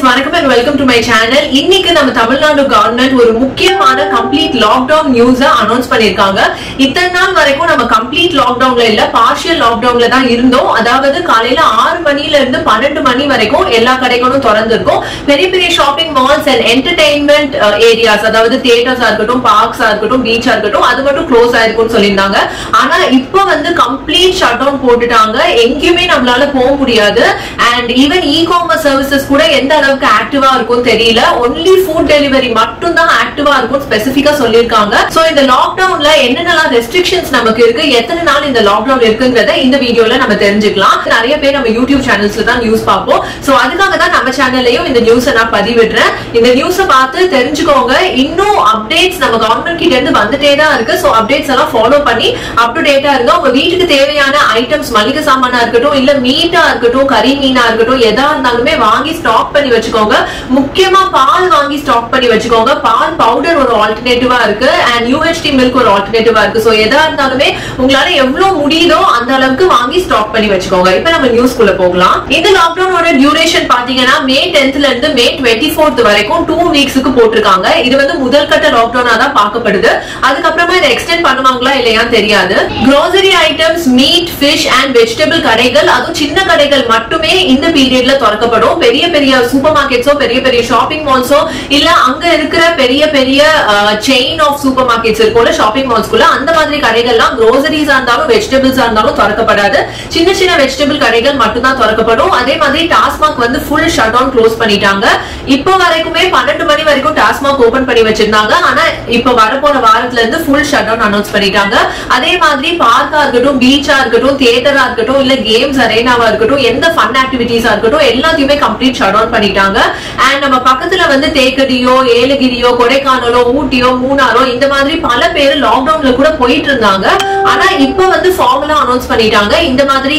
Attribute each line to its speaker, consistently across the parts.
Speaker 1: வணக்கம் and welcome to my channel இன்னைக்கு நம்ம தமிழ்நாடு கவர்மெண்ட் ஒரு முக்கியமான கம்ப்ளீட் லாக்டவுன் நியூஸ அனௌன்ஸ் பண்ணிருக்காங்க இத்தனை நாள் வரைக்கும் நம்ம கம்ப்ளீட் லாக்டவுன்ல இல்ல பார்ஷியல் லாக்டவுன்ல தான் இருந்தோம் அதாவது காலையில ஆறு மணில இருந்து பன்னெண்டு மணி வரைக்கும் எல்லா கடைகளும் திறந்து இருக்கும் பெரிய பெரிய shopping malls and entertainment areas அதாவது தியேட்டர்ஸா இருக்கட்டும் பார்க்ஸா இருக்கட்டும் பீச்சா இருக்கட்டும் அது மட்டும் க்ளோஸ் ஆயிருக்கும்னு சொல்லியிருந்தாங்க ஆனா இப்போ வந்து கம்ப்ளீட் ஷட் டவுன் போட்டுட்டாங்க எங்கேயுமே நம்மளால போக முடியாது and even e commerce services கூட எந்த அளவுக்கு ஆக்டிவா இருக்கும் தெரியல ஒன்லி ஃபுட் டெலிவரி மட்டும் தான் ஆக்டிவா இருக்கும் ஸ்பெசிபிக்கா சொல்லியிருக்காங்க சோ இந்த லாக்டவுன்ல என்னென்னலாம் ரெஸ்ட்ரிக்ஷன்ஸ் நமக்கு இருக்கு எத்தனை நாள் இந்த லாக்டவுன் இருக்குங்கிறத இந்த வீடியோல நம்ம தெரிஞ்சுக்கலாம் நிறைய பேர் நம்ம யூடியூப் சேனல்ஸ்ல தான் நியூஸ் பார்ப்போம் சோ அதுக்காக தான் நம்ம சேனல்லையும் இந்த நியூஸை நான் பதிவிடுறேன் இந்த நியூஸை பார்த்து தெரிஞ்சுக்கோங்க இன்னும் அப்டேட்ஸ் நம்ம கவர்மெண்ட் கிட்ட இருந்து வந்துட்டே தான் இருக்கு சோ அப்டேட்ஸ் எல்லாம் ஃபாலோ பண்ணி அப் டு டேட்டா இருங்க உங்க வீட்டுக்கு தேவையான ஐட்டம்ஸ் மளிகை சாமானா இருக்கட்டும் இல்ல மீட்டா இருக்கட்டும் கறி மீனா இருக்கட்டும் எதா இருந்தாலுமே வாங்கி ஸ்டாக் பண்ணி வச்சுக்கோங்க முக்கியமா பால் வாங்கி ஸ்டாக் பண்ணி வச்சுக்கோங்க பால் பவுடர் ஒரு ஆல்டர்னேட்டிவா இருக்கு அண்ட் யூஹெச்டி மில்க் ஒரு ஆல்டர்னேட்டிவா இருக்கு சோ எதா இருந்தாலுமே உங்களால எவ்வளவு முடியுதோ அந்த அளவுக்கு வாங்கி ஸ்டாக் பண்ணி வச்சுக்கோங்க இப்ப நம்ம நியூஸ் குள்ள போகலாம் இந்த லாக்டவுனோட டியூரேஷன் பாத்தீங்கன்னா மே டென்த்ல இருந்து மே டுவெண்ட்டி ஃபோர்த் வரைக்கும் டூ வீக்ஸ்க்கு போட்டிருக்காங்க இது வந்து முதல் கட்ட லாக்டவுனா தான் பார்க்கப்படுது அதுக்கப்புறமா இதை எக்ஸ்டெண்ட் பண்ணுவாங்களா இல்லையான்னு தெரியாது grocery items meat fish and vegetable கடைகள் அதுவும் சின்ன கடைகள் மட்டுமே இந்த பீரியட்ல திறக்கப்படும் பெரிய பெரிய சூப்பர் மார்க்கெட்ஸோ பெரிய பெரிய ஷாப்பிங் மால்ஸோ இல்ல அங்க இருக்கிற பெரிய பெரிய செயின் ஆஃப் சூப்பர் மார்க்கெட்ஸ் இருக்கும்ல ஷாப்பிங் மால்ஸ்குள்ள அந்த மாதிரி கடைகள்லாம் க்ரோசரிஸா இருந்தாலும் வெஜிடபிள்ஸா இருந்தாலும் திறக்கப்படாது சின்ன சின்ன வெஜிடபிள் கடைகள் மட்டும்தான் திறக்கப்படும் அதே மாதிரி டாஸ்மாக் வந்து ஃபுல் ஷட் டவுன் க்ளோஸ் பண்ணிட்டாங்க இப்போ வரைக்குமே பன்னெண்டு மணி வரைக்கும் டாஸ்மாக் ஓபன் பண்ணி வச்சிருந்தாங்க ஆனா இப்போ வரப்போற வாரத்துல இருந்து ஃபுல் ஷட் டவுன் அனௌன்ஸ் பண்ணிட்டாங்க அதே மாதிரி பார்க்கா இருக்கட்டும் பீச்சா இருக்கட்டும் தியேட்டரா இருக்கட்டும் இல்ல கேம்ஸ் அரேனாவா இருக்கட்டும் எந்த ஃபன் ஆக்டிவிட்டிஸா இருக்கட்டும் எல்லாத்தையுமே கம்ப்ளீட் ஷட் டவுன் பண்ணிட்டாங்க அண்ட் நம்ம பக்கத்துல வந்து தேக்கடியோ ஏலகிரியோ கொடைக்கானலோ ஊட்டியோ மூணாரோ இந்த மாதிரி பல பேர் லாக்டவுன்ல கூட போயிட்டு இருந்தாங்க ஆனா இப்போ வந்து ஃபார்முலா அனௌன்ஸ் பண்ணிட்டாங்க இந்த மாதிரி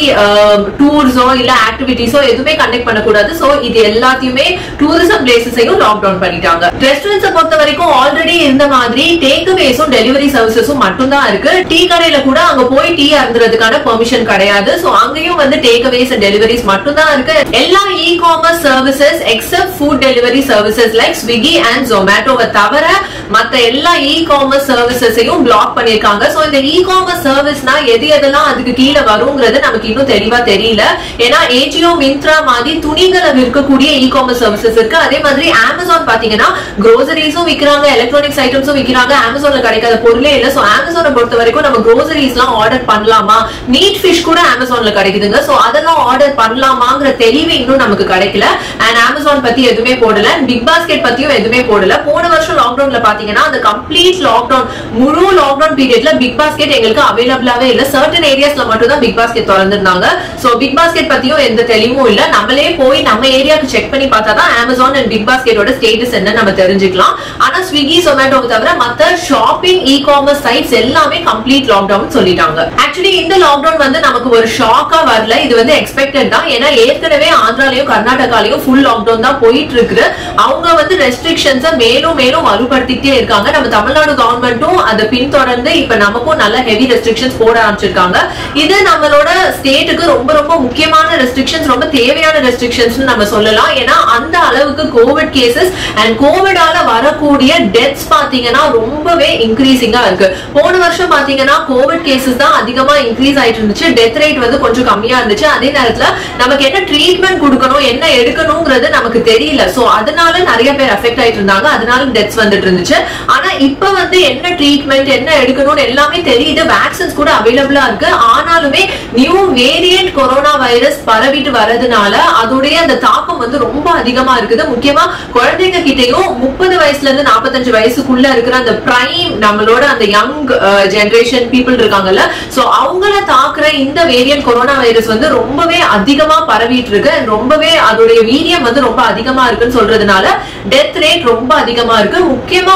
Speaker 1: டூர்ஸோ இல்ல ஆக்டிவிட்டிஸோ எதுவுமே கண்டக்ட் பண்ணக்கூடாது சோ இது எல்லாத்தையுமே டூரிசம் பிளேசஸையும் லாக்டவுன் பண்ணிட்டாங்க ரெஸ்டாரண்ட்ஸை பொறுத்த வரைக்கும் ஆல்ரெடி இருந்த மாதிரி டேக்அவேஸும் டெலிவரி சர்வீசஸும் மட்டும்தான் இருக்கு டீ கடையில கூட அங்க போய் டீ அருந்துறதுக்கான பெர்மிஷன் கிடையாது சோ அங்கேயும் வந்து டேக்அவேஸ் அண்ட் டெலிவரிஸ் மட்டும்தான் இருக்கு எல்லா e commerce services except food delivery services like Swiggy and ஜொமேட்டோவை தவிர மத்த எல்லா இ காமர்ஸ் சர்வீசஸையும் பிளாக் பண்ணிருக்காங்க சோ இந்த இ காமர்ஸ் சர்வீஸ்னா எது எதெல்லாம் அதுக்கு கீழே வருங்கிறது நமக்கு இன்னும் தெளிவா தெரியல ஏன்னா ஏஜியோ மிந்த்ரா மாதிரி துணிகளை விற்கக்கூடிய இ காமர்ஸ் சர்வீசஸ் இருக்கு அதே மாதிரி அமேசான் பாத்தீங்கன்னா க்ரோசரிஸும் விக்கிறாங்க எலக்ட்ரானிக்ஸ் ஐட்டம்ஸும் விக்கிறாங்க அமேசான்ல கிடைக்காத பொருளே இல்ல சோ அமேசானை பொறுத்த வரைக்கும் நம்ம க்ரோசரிஸ் எல்லாம் ஆர்டர் பண்ணலாமா மீட் ஃபிஷ் கூட அமேசான்ல கிடைக்குதுங்க சோ அதெல்லாம் ஆர்டர் பண்ணலாமாங்கிற தெளிவு இன்னும் நமக்கு கிடைக்கல அண்ட் அமேசான் பத்தி எதுவுமே போடல பிக் பாஸ்கெட் பத்தியும் எதுவுமே போடல போன வருஷம் லாக்டவுன்ல பாத்தீங்கன்னா அந்த கம்ப்ளீட் லாக்டவுன் முழு லாக்டவுன் பீரியட்ல பிக் பாஸ்கெட் எங்களுக்கு அவைலபிளாவே இல்ல சர்டன் ஏரியாஸ்ல மட்டும் தான் பிக் பாஸ்கெட் திறந்திருந்தாங்க சோ பிக் பாஸ்கெட் பத்தியும் எந்த தெளிவும் இல்ல நம்மளே போய் நம்ம ஏரியாக்கு செக் பண்ணி பார்த்தா தான் அமேசான் அண்ட் பிக் பாஸ்கெட்டோட ஸ்டேட்டஸ் என்ன நம்ம தெரிஞ்சுக்கலாம் ஆனா ஸ்விக்கி சொமேட்டோவை தவிர மத்த ஷாப்பிங் இ காமர்ஸ் சைட்ஸ் எல்லாமே கம்ப்ளீட் லாக்டவுன் சொல்லிட்டாங்க ஆக்சுவலி இந்த லாக்டவுன் வந்து நமக்கு ஒரு ஷாக்கா வரல இது வந்து எக்ஸ்பெக்டட் தான் ஏன்னா ஏற்கனவே ஆந்திராலையும் கர்நாடகாலையும் ஃபுல் லாக்டவுன் தான் போயிட்டு இருக்கு அவங்க வந்து ரெஸ்ட்ரிக்ஷன்ஸை மேலும் மேலும் வலுப்படுத்திட்டே இருக்காங்க நம்ம தமிழ்நாடு கவர்மெண்ட்டும் அதை பின்தொடர்ந்து இப்ப நமக்கும் நல்ல ஹெவி ரெஸ்ட்ரிக்ஷன்ஸ் போட ஆரம்பிச்சிருக்காங்க இது நம்மளோட ஸ்டேட்டுக்கு ரொம்ப ரொம்ப முக்கியமான ரெஸ்ட்ரிக்ஷன்ஸ் ரொம்ப தேவையான ரெஸ்ட்ரிக்ஷன்ஸ் நம்ம சொல்லலாம் ஏன்னா அந்த அளவுக்கு கோவிட் கேசஸ் அண்ட் கோவிடால வரக்கூடிய டெத்ஸ் பாத்தீங்கன்னா ரொம்பவே இன்க்ரீசிங்கா இருக்கு போன வருஷம் பாத்தீங்கன்னா கோவிட் கேசஸ் தான் அதிகமா இன்க்ரீஸ் ஆயிட்டு இருந்துச்சு டெத் ரேட் வந்து கொஞ்சம் கம்மியா இருந்துச்சு அதே நேரத்துல நமக்கு என்ன ட்ரீட்மெண்ட் கொடுக்கணும் என்ன எடுக்கணுங்கிறது நமக்கு தெரியல சோ அதனால நிறைய பேர் அஃபெக்ட் ஆயிட்டு இருந்தாங்க அதனால டெத்ஸ் வந்துட்டு இருந்துச்சு ஆனா இப்ப வந்து என்ன ட்ரீட்மெண்ட் என்ன எடுக்கணும்னு எல்லாமே தெரியுது வேக்சின்ஸ் கூட அவைலபிளா இருக்கு ஆனாலுமே நியூ வேரியன்ட் கொரோனா வைரஸ் பரவிட்டு வரதுனால அதோடைய அந்த தாக்கம் வந்து ரொம்ப அதிகமா இருக்குது முக்கியமா குழந்தைங்க கிட்டயும் முப்பது வயசுல இருந்து நாற்பத்தஞ்சு வயசுக்குள்ள இருக்கிற அந்த பிரைம் நம்மளோட அந்த யங் ஜெனரேஷன் பீப்புள் இருக்காங்கல்ல சோ அவங்கள தாக்குற இந்த வேரியன்ட் கொரோனா வைரஸ் வந்து ரொம்பவே அதிகமா பரவிட்டு இருக்கு and ரொம்பவே அதோடைய வீரியம் வந்து ரொம்ப அதிகமா இருக்குன்னு சொல்றதுனால டெத் ரேட் ரொம்ப அதிகமா இருக்கு முக்கியமா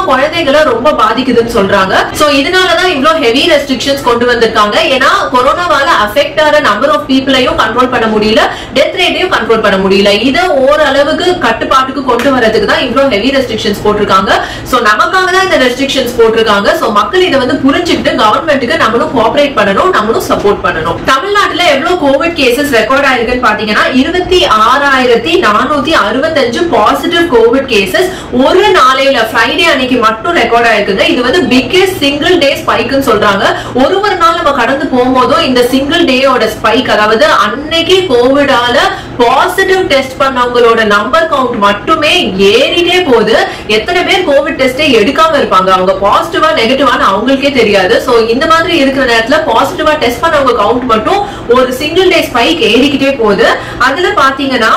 Speaker 1: குழந்தைகளை ரொம்ப பாதிக்குதுன்னு சொல்றாங்க சோ இதனாலதான் இவ்வளவு ஹெவி ரெஸ்ட்ரிக்ஷன்ஸ் கொண்டு வந்திருக்காங்க ஏன்னா கொரோனாவால அஃபெக்ட் ஆகிற நம்பர் ஆஃப் பீப்புளையும் கண்ட்ரோல் பண்ண முடியல டெத் ரேட்டையும் கண்ட்ரோல் பண்ண முடியல இதை ஓரளவுக்கு கட்டுப்பாட்டுக்கு கொண்டு வரதுக்கு தான் இவ்வளவு ஹெவி ரெஸ்ட்ரிக்ஷன்ஸ் போட்டிருக்காங்க சோ நமக்காக தான் இந்த ரெஸ்ட்ரிக்ஷன்ஸ் போட்டிருக்காங்க சோ மக்கள் இதை வந்து புரிஞ்சுக்கிட்டு கவர்மெண்ட்டுக்கு நம்மளும் கோஆபரேட் பண்ணணும் நம்மளும் சப்போர்ட் பண்ணணும் தமிழ்நாட்டுல எவ்வளவு கோவிட் கேசஸ் ரெக்கார்ட் ஆயிருக்குன்னு பாத்தீங்கன்னா இருபத்தி ஆறாயிரத்தி நானூத்தி அறுபத்தஞ்சு பாசிட்டிவ் கோவிட் கேசஸ் ஒரு நாளையில ஃப்ரைடே அன்னைக்கு மட்டும் ரெக்கார்ட் ஆயிருக்குங்க இது வந்து பிக்கெஸ்ட் சிங்கிள் டே ஸ்பைக்னு சொல்றாங்க ஒரு ஒரு நாள் நம்ம கடந்து போகும்போதும் இந்த சிங்கிள் டேயோட ஸ்பைக் அதாவது அன்னைக்கு கோவிடால பாசிட்டிவ் டெஸ்ட் பண்ணவங்களோட நம்பர் கவுண்ட் மட்டுமே ஏறிட்டே போகுது எத்தனை பேர் கோவிட் டெஸ்டே எடுக்காம இருப்பாங்க அவங்க பாசிட்டிவா நெகட்டிவான்னு அவங்களுக்கே தெரியாது சோ இந்த மாதிரி இருக்கிற நேரத்துல பாசிட்டிவா டெஸ்ட் பண்ணவங்க கவுண்ட் மட்டும் ஒரு சிங்கிள் டே ஸ்பைக் ஏறிக்கிட்டே போகுது அதுல பாத்தீங்கன்னா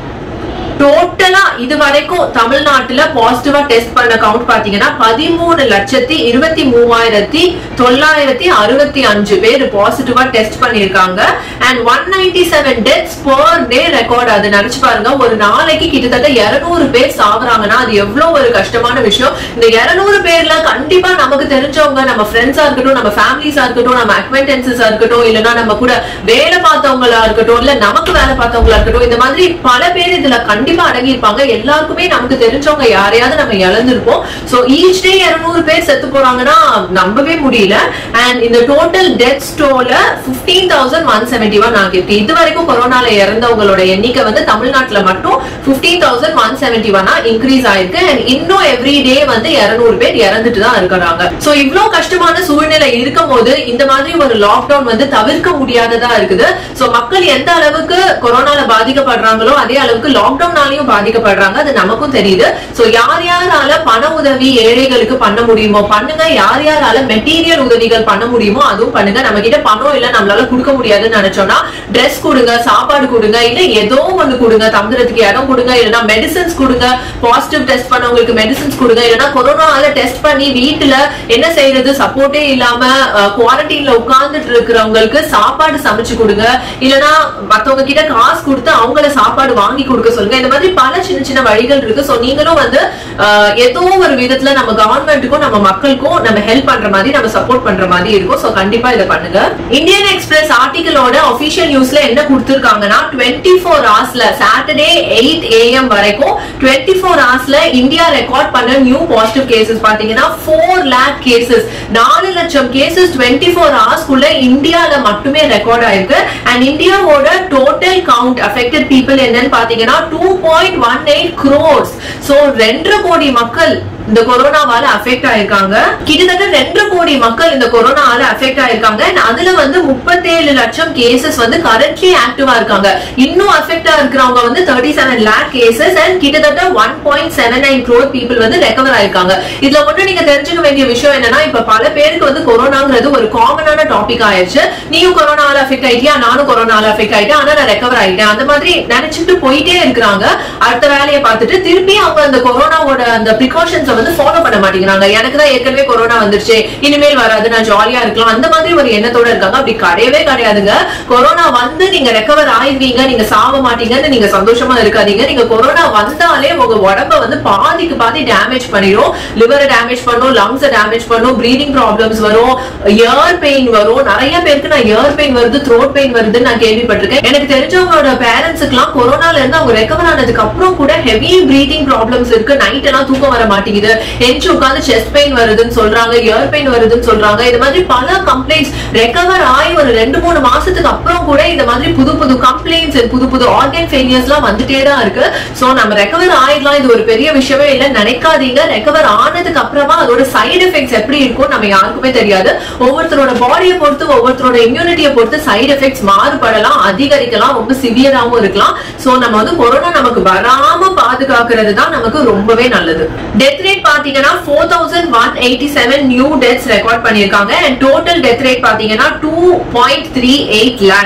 Speaker 1: டோட்டலா இது வரைக்கும் தமிழ்நாட்டுல பாசிட்டிவா டெஸ்ட் பண்ண கவுண்ட் பாத்தீங்கன்னா பதிமூணு லட்சத்தி இருபத்தி மூவாயிரத்தி தொள்ளாயிரத்தி அறுபத்தி அஞ்சு பேர் பாசிட்டிவா டெஸ்ட் பண்ணிருக்காங்க and one ninety seven deaths per day record அது நினைச்சு பாருங்க ஒரு நாளைக்கு கிட்டத்தட்ட இருநூறு பேர் சாகுறாங்கன்னா அது எவ்வளவு ஒரு கஷ்டமான விஷயம் இந்த இருநூறு பேர்ல கண்டிப்பா நமக்கு தெரிஞ்சவங்க நம்ம ஃப்ரெண்ட்ஸா இருக்கட்டும் நம்ம ஃபேமிலிஸா இருக்கட்டும் நம்ம அக்வைண்டன்சஸா இருக்கட்டும் இல்லைன்னா நம்ம கூட வேலை பார்த்தவங்களா இருக்கட்டும் இல்ல நமக்கு வேலை பார்த்தவங்களா இருக்கட்டும் இந்த மாதிரி பல பேர் இதுல கண்டிப்பா அடங்கி இருப்பாங்க எல்லாருக்குமே நமக்கு தெரிஞ்சவங்க யாரையாவது நம்ம இழந்திருப்போம் சோ ஈச் டே இருநூறு பேர் செத்து போறாங்கன்னா நம்பவே முடியல அண்ட் இந்த டோட்டல் டெத் ஸ்டோல fifteen thousand one seventy one ஆகிருக்கு இது வரைக்கும் கொரோனால இறந்தவங்களோட எண்ணிக்கை வந்து தமிழ்நாட்டுல மட்டும் பிப்டீன் தௌசண்ட் ஒன் செவன்டி ஒன்னா இன்க்ரீஸ் ஆயிருக்கு அண்ட் இன்னும் எவ்ரி டே வந்து இருநூறு பேர் இறந்துட்டு தான் இருக்கிறாங்க சோ இவ்வளவு கஷ்டமான சூழ்நிலை இருக்கும் போது இந்த மாதிரி ஒரு லாக்டவுன் வந்து தவிர்க்க முடியாததா இருக்குது சோ மக்கள் எந்த அளவுக்கு கொரோனால பாதிக்கப்படுறாங்களோ அதே அளவுக்கு லாக்டவுனாலையும் பாதிக்கப்படுறாங்க அது நமக்கும் தெரியுது சோ யார் யாரால பண உதவி ஏழைகளுக்கு பண்ண முடியுமோ பண்ணுங்க யார் யாரால மெட்டீரியல் உதவிகள் பண்ண முடியுமோ அதுவும் பண்ணுங்க நம்ம கிட்ட பணம் இல்ல நம்மளால கொடுக்க முடியாதுன்னு நினைச்சோம்னா ட்ரெஸ் கொடுங்க சாப்பாடு கொடுங்க இல்ல ஏதோ ஒண்ணு கொடுங்க தங்குறதுக்கு இடம் கொடுங்க இல்லைன்னா மெடிசன்ஸ் கொடுங்க பாசிட்டிவ் டெஸ்ட் பண்ணவங்களுக்கு மெடிசன்ஸ் கொடுங்க இல்லைன்னா கொரோனால டெஸ்ட் பண்ணி வீட்டுல என்ன செய்யறது சப்போர்ட்டே இல்லாம குவாரண்டைன்ல உட்கார்ந்துட்டு இருக்கிறவங்களுக்கு சாப்பாடு சமைச்சு கொடுங்க இல்லைன்னா மத்தவங்க கிட்ட காசு கொடுத்து அவங்கள சாப்பாடு வாங்கி கொடுக்க சொல்லுங்க இந்த மாதிரி பல சின்ன சின்ன வழிகள் இருக்கு சோ நீங்களும் வந்து அஹ், ஏதோ ஒரு விதத்துல நம்ம கவர்மெண்ட்டுக்கும் நம்ம மக்களுக்கும் நம்ம ஹெல்ப் பண்ற மாதிரி நம்ம சப்போர்ட் பண்ற மாதிரி இருக்கும் சோ கண்டிப்பா இதை பண்ணுங்க இந்தியன் எக்ஸ்பிரஸ் ஆர்டிகலோட அபிஷியல் நியூஸ்ல என்ன கொடுத்திருக்காங்கன்னா டுவெண்ட்டி ஃபோர் ஹவர்ஸ்ல சாட்டர்டே எயிட் ஏஎம் வரைக்கும் டுவெண்ட்டி ஃபோர் ஹவர்ஸ்ல இந்தியா ரெக்கார்ட் பண்ண நியூ பாசிட்டிவ் கேசஸ் பாத்தீங்கன்னா ஃபோர் லேக் கேசஸ் நாலு லட்சம் கேசஸ் டுவெண்ட்டி ஃபோர் ஹவர்ஸ்க்குள்ள இந்தியால மட்டுமே ரெக்கார்ட் ஆயிருக்கு அண்ட் இந்தியாவோட டோட்டல் கவுண்ட் அஃபெக்டட் பீப்புள் என்னன்னு பாத்தீங்கன்னா two point one eight crores so ரெண்டரை கோடி மக்கள் இந்த கொரோனாவால அஃபெக்ட் ஆயிருக்காங்க கிட்டத்தட்ட ரெண்டு கோடி மக்கள் இந்த கொரோனாவால அஃபெக்ட் ஆயிருக்காங்க and அதுல வந்து முப்பத்தேழு லட்சம் கேசஸ் வந்து கரண்ட்லி ஆக்டிவா இருக்காங்க இன்னும் அஃபெக்டா இருக்கிறவங்க வந்து thirty seven lakh cases and கிட்டத்தட்ட one point seven nine crore people வந்து ரெக்கவர் ஆயிருக்காங்க இதுல ஒண்ணு நீங்க தெரிஞ்சுக்க வேண்டிய விஷயம் என்னன்னா இப்ப பல பேருக்கு வந்து கொரோனாங்கிறது ஒரு காமனான டாபிக் ஆயிருச்சு நீயும் கொரோனாவால அஃபெக்ட் ஆயிட்டியா நானும் கொரோனால அஃபெக்ட் ஆயிட்டேன் ஆனா நான் ரெக்கவர் ஆயிட்டேன் அந்த மாதிரி நினைச்சிட்டு போயிட்டே இருக்கிறாங்க அடுத்த வேலையை பார்த்துட்டு திருப்பி அவங்க அந்த கொரோனாவோட அந்த ப்ரிகாஷன்ஸை வந்து ஃபாலோ பண்ண மாட்டேங்கிறாங்க எனக்கு தான் ஏற்கனவே கொரோனா வந்துருச்சு இனிமேல் வராது நான் ஜாலியா இருக்கலாம் அந்த மாதிரி ஒரு எண்ணத்தோட இருக்காங்க அப்படி கிடையவே கிடையாதுங்க கொரோனா வந்து நீங்க ரெக்கவர் ஆயிருவீங்க நீங்க சாவ மாட்டீங்கன்னு நீங்க சந்தோஷமா இருக்காதீங்க நீங்க கொரோனா வந்தாலே உங்க உடம்ப வந்து பாதிக்கு பாதி டேமேஜ் பண்ணிடும் லிவரை டேமேஜ் பண்ணும் லங்ஸை டேமேஜ் பண்ணும் ப்ரீதிங் ப்ராப்ளம்ஸ் வரும் இயர் பெயின் வரும் நிறைய பேருக்கு நான் இயர் பெயின் வருது த்ரோட் பெயின் வருதுன்னு நான் கேள்விப்பட்டிருக்கேன் எனக்கு தெரிஞ்சவங்களோட பேரண்ட்ஸுக்குலாம் கொரோனால இருந்து அவங்க ரெக்கவர் ஆனதுக்கு அப்புறம் கூட ஹெவி ப்ரீதிங் ப்ராப்ளம்ஸ் இருக்கு நைட் எல்லாம் தூக்கம் வர மாட்டேங்குது எஞ்சி உட்காந்து செஸ்ட் பெயின் வருதுன்னு சொல்றாங்க இயர் பெயின் வருதுன்னு சொல்றாங்க இது மாதிரி பல கம்ப்ளைண்ட்ஸ் ரெக்கவர் ஆகி ஒரு ரெண்டு மூணு மாசத்துக்கு அப்புறம் கூட இந்த மாதிரி புது புது கம்ப்ளைண்ட்ஸ் புது புது ஆர்கன் ஃபெயிலியர்ஸ் எல்லாம் வந்துட்டே தான் இருக்கு சோ நம்ம ரெக்கவர் ஆயிடலாம் இது ஒரு பெரிய விஷயமே இல்ல நினைக்காதீங்க ரெக்கவர் ஆனதுக்கு அப்புறமா அதோட சைடு எஃபெக்ட்ஸ் எப்படி இருக்கும் நம்ம யாருக்குமே தெரியாது ஒவ்வொருத்தரோட பாடியை பொறுத்து ஒவ்வொருத்தரோட இம்யூனிட்டியை பொறுத்து சைடு எஃபெக்ட்ஸ் மாறுபடலாம் அதிகரிக்கலாம் ரொம்ப சிவியராகவும் இருக்கலாம் சோ நம்ம வந்து கொரோனா நமக்கு வராம பாதுகாக்கிறது தான் நமக்கு ரொம்பவே நல்லது டெத் ரேட் பாத்தீங்கன்னா four thousand one eighty seven new deaths record பண்ணிருக்காங்க அண்ட் டோட்டல் டெத் ரேட் பாத்தீங்கன்னா two point three eight lakhs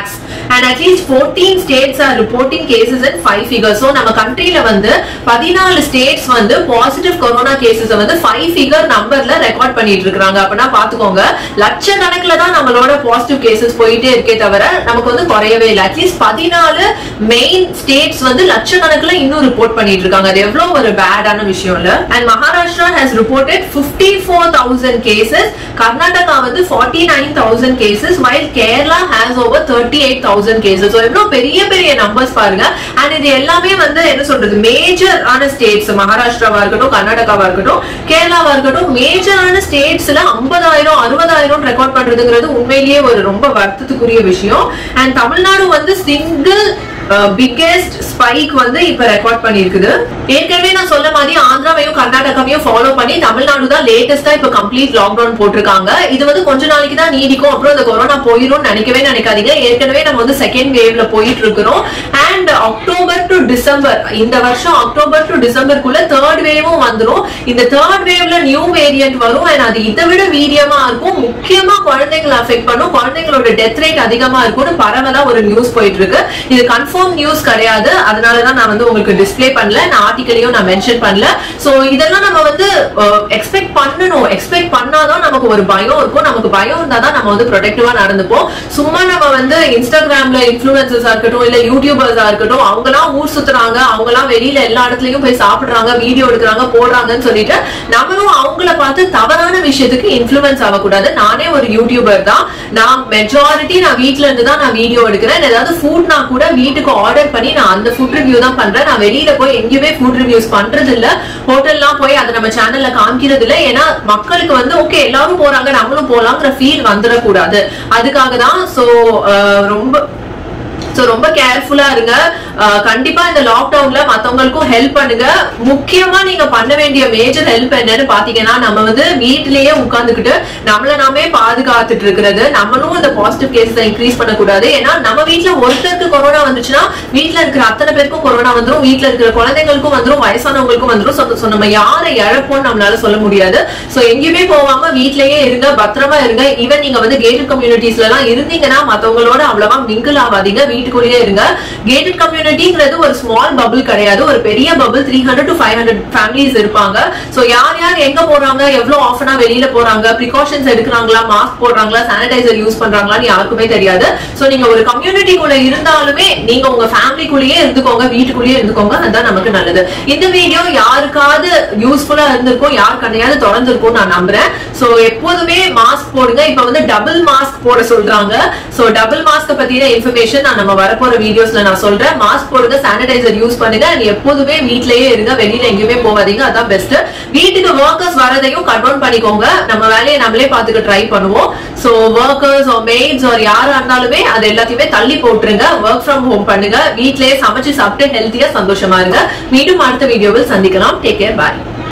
Speaker 1: and at least fourteen states are reporting cases in five figure so நம்ம கண்ட்ரில வந்து பதினாலு ஸ்டேட்ஸ் வந்து பாசிட்டிவ் கொரோனா கேசஸ் வந்து five figure நம்பர்ல ரெக்கார்ட் பண்ணிட்டு இருக்காங்க அப்படின்னா பாத்துக்கோங்க லட்சக்கணக்கில் தான் நம்மளோட பாசிட்டிவ் கேசஸ் போயிட்டே இருக்கே தவிர நமக்கு வந்து குறையவே இல்லை அட்லீஸ்ட் பதினாலு மெயின் ஸ்டேட்ஸ் வந்து லட்சக்கணக்கில் இன்னும் ரிப்போர்ட் பண்ணிட்டு இருக்காங்க அது எவ்வளவு ஒரு பேடான விஷயம் இல்ல and Maharashtra has reported fifty four thousand cases Karnataka வந்து forty nine thousand cases while Kerala has over thirty eight thousand cases so எவ்வளவு பெரிய பெரிய நம்பர்ஸ் பாருங்க அண்ட் இது எல்லாமே வந்து என்ன சொல்றது மேஜர் ஆன ஸ்டேட்ஸ் மகாராஷ்டிராவா இருக்கட்டும் கர்நாடகாவா இருக்கட்டும் கேரளாவா இருக்கட்டும் மேஜரான ஸ்டேட்ஸ்ல ஐம்பதாயிரம் அறுபதாயிரம் ரெக்கார்ட் பண்றதுங்கிறது உண்மையிலேயே ஒரு ரொம்ப வருத்தத்துக்குரிய விஷயம் அண்ட் தமிழ்நாடு வந்து சிங்கிள் பிக்கெஸ்ட் ஸ்பைக் வந்து இப்ப ரெக்கார்ட் பண்ணிருக்குது ஏற்கனவே நான் சொல்ல மாதிரி ஆந்திராவையும் கர்நாடகாவையும் ஃபாலோ பண்ணி தமிழ்நாடு தான் லேட்டஸ்டா இப்ப கம்ப்ளீட் லாக்டவுன் போட்டிருக்காங்க இது வந்து கொஞ்ச நாளைக்கு தான் நீடிக்கும் அப்புறம் இந்த கொரோனா போயிடும் நினைக்கவே நினைக்காதீங்க ஏற்கனவே நம்ம வந்து செகண்ட் வேவ்ல போயிட்டு இருக்கிறோம் அண்ட் அக்டோபர் டு டிசம்பர் இந்த வருஷம் அக்டோபர் டு டிசம்பருக்குள்ள தேர்ட் வேவும் வந்துரும் இந்த தேர்ட் வேவ்ல நியூ வேரியன்ட் வரும் அண்ட் அது இதை விட வீரியமா இருக்கும் முக்கியமா குழந்தைங்களை அஃபெக்ட் பண்ணும் குழந்தைங்களோட டெத் ரேட் அதிகமா இருக்கும்னு பரவலா ஒரு நியூஸ் போயிட்டு இருக்கு இது கன்ஃபார்ம் நியூஸ் கிடையாது அதனாலதான் நான் வந்து உங்களுக்கு டிஸ்ப்ளே பண்ணல நான் ஆர்டிக்கலையும் நான் மென்ஷன் பண்ணல சோ இதெல்லாம் நம்ம வந்து எக்ஸ்பெக்ட் பண்ணணும் எக்ஸ்பெக்ட் பண்ணாதான் நமக்கு ஒரு பயம் இருக்கும் நமக்கு பயம் இருந்தா தான் நம்ம வந்து ப்ரொடெக்டிவா நடந்துப்போம் சும்மா நம்ம வந்து இன்ஸ்டாகிராம்ல இன்ஃபுளுசர்ஸா இருக்கட்டும் இல்ல யூடியூபர்ஸா இருக்கட்டும் அவங்க எல்லாம் ஊர் சுத்துறாங்க அவங்க எல்லாம் வெளியில எல்லா இடத்துலயும் போய் சாப்பிடுறாங்க வீடியோ எடுக்கிறாங்க போடுறாங்கன்னு சொல்லிட்டு நம்மளும் அவங்கள பார்த்து தவறான விஷயத்துக்கு இன்ஃபுளுன்ஸ் ஆகக்கூடாது நானே ஒரு யூடியூபர் தான் நான் மெஜாரிட்டி நான் வீட்ல இருந்து தான் நான் வீடியோ எடுக்கிறேன் ஏதாவது ஃபுட்னா கூட வீட்டுக்கு ஆர்டர் பண்ணி நான் அந்த ஃபுட் ரிவ்யூ தான் பண்றேன் நான் வெளியில போய் எங்கேயுமே ஃபுட் ரிவ்யூஸ் பண்றது இல்ல ஹோட்டல்லாம் போய் அதை நம்ம சேனல்ல காமிக்கிறது இல்ல ஏன்னா மக்களுக்கு வந்து ஓகே எல்லாரும் போறாங்க நம்மளும் போலாங்கிற ஃபீல் வந்துடக்கூடாது அதுக்காக தான் சோ ரொம்ப சோ ரொம்ப கேர்ஃபுல்லா இருங்க அஹ் கண்டிப்பா இந்த லாக்டவுன்ல மத்தவங்களுக்கும் ஹெல்ப் பண்ணுங்க முக்கியமா நீங்க பண்ண வேண்டிய மேஜர் ஹெல்ப் என்னன்னு பாத்தீங்கன்னா நம்ம வந்து வீட்டிலேயே உட்கார்ந்துகிட்டு நம்மள நாமே பாதுகாத்துட்டு இருக்கிறது நம்மளும் இந்த பாசிட்டிவ் கேசஸ் இன்க்ரீஸ் பண்ணக்கூடாது ஏன்னா நம்ம வீட்ல ஒருத்தருக்கு கொரோனா வந்துச்சுன்னா வீட்ல இருக்கிற அத்தனை பேருக்கும் கொரோனா வந்துரும் வீட்ல இருக்கிற குழந்தைங்களுக்கும் வந்துரும் வயசானவங்களுக்கும் வந்துரும் So, so நம்ம யாரை இழப்போம்னு நம்மளால சொல்ல முடியாது சோ எங்கேயுமே போகாம வீட்லயே இருங்க பத்திரமா இருங்க ஈவன் நீங்க வந்து கேட்டட் கம்யூனிட்டிஸ்ல எல்லாம் இருந்தீங்கன்னா மத்தவங்களோட அவ்வளவா மிங்கிள் ஆகாதீங்க வீட்டுக்குள்ளேயே இருங்க கேட்டட் கம்யூனிட்டிங்கிறது ஒரு ஸ்மால் பபிள் கிடையாது ஒரு பெரிய bubble three hundred to five hundred families இருப்பாங்க சோ யார் யார் எங்க போறாங்க எவ்வளவு ஆஃபனா வெளியில போறாங்க ப்ரிகாஷன்ஸ் எடுக்கிறாங்களா மாஸ்க் போடுறாங்களா சானிடைசர் யூஸ் பண்றாங்களான்னு யாருக்குமே தெரியாது சோ நீங்க ஒரு கம்யூனிட்டிக்குள்ள இருந்தாலுமே நீங்க உங்க ஃபேமிலிக்குள்ளேயே இருந்துக்கோங்க வீட்டுக்குள்ளேயே இருந்துக்கோங்க அதுதான் நமக்கு நல்லது இந்த வீடியோ யாருக்காவது யூஸ்ஃபுல்லா இருந்திருக்கும் யார் கண்ணையாவது தொடர்ந்துருக்கும் நான் நம்புறேன் சோ எப்போதுமே மாஸ்க் போடுங்க இப்ப வந்து டபுள் மாஸ்க் போட சொல்றாங்க சோ டபுள் மாஸ்க் பத்தின இன்ஃபர்மேஷன் நான் நம்ம வரப்போற வீடியோஸ்ல நான் சொல்றேன் மாஸ்க் போடுங்க சானிடைசர் யூஸ் பண்ணுங்க and எப்போதுமே வீட்லயே இருங்க வெளியில எங்கேயுமே போகாதீங்க அதான் பெஸ்ட் வீட்டுக்கு ஒர்க்கர்ஸ் வரதையும் கண்ட்ரோல் பண்ணிக்கோங்க நம்ம வேலையை நம்மளே பாத்துக்க ட்ரை பண்ணுவோம் so workers or maids or யாரா இருந்தாலுமே அது எல்லாத்தையுமே தள்ளி போட்டுருங்க ஒர்க் ஃப்ரம் ஹோம் பண்ணுங்க வீட்லயே சமைச்சு சாப்பிட்டு ஹெல்த்தியா சந்தோஷமா இருங்க மீண்டும் அடுத்த வீடியோவில் சந்திக்கலாம் டேக் கேர் பாய்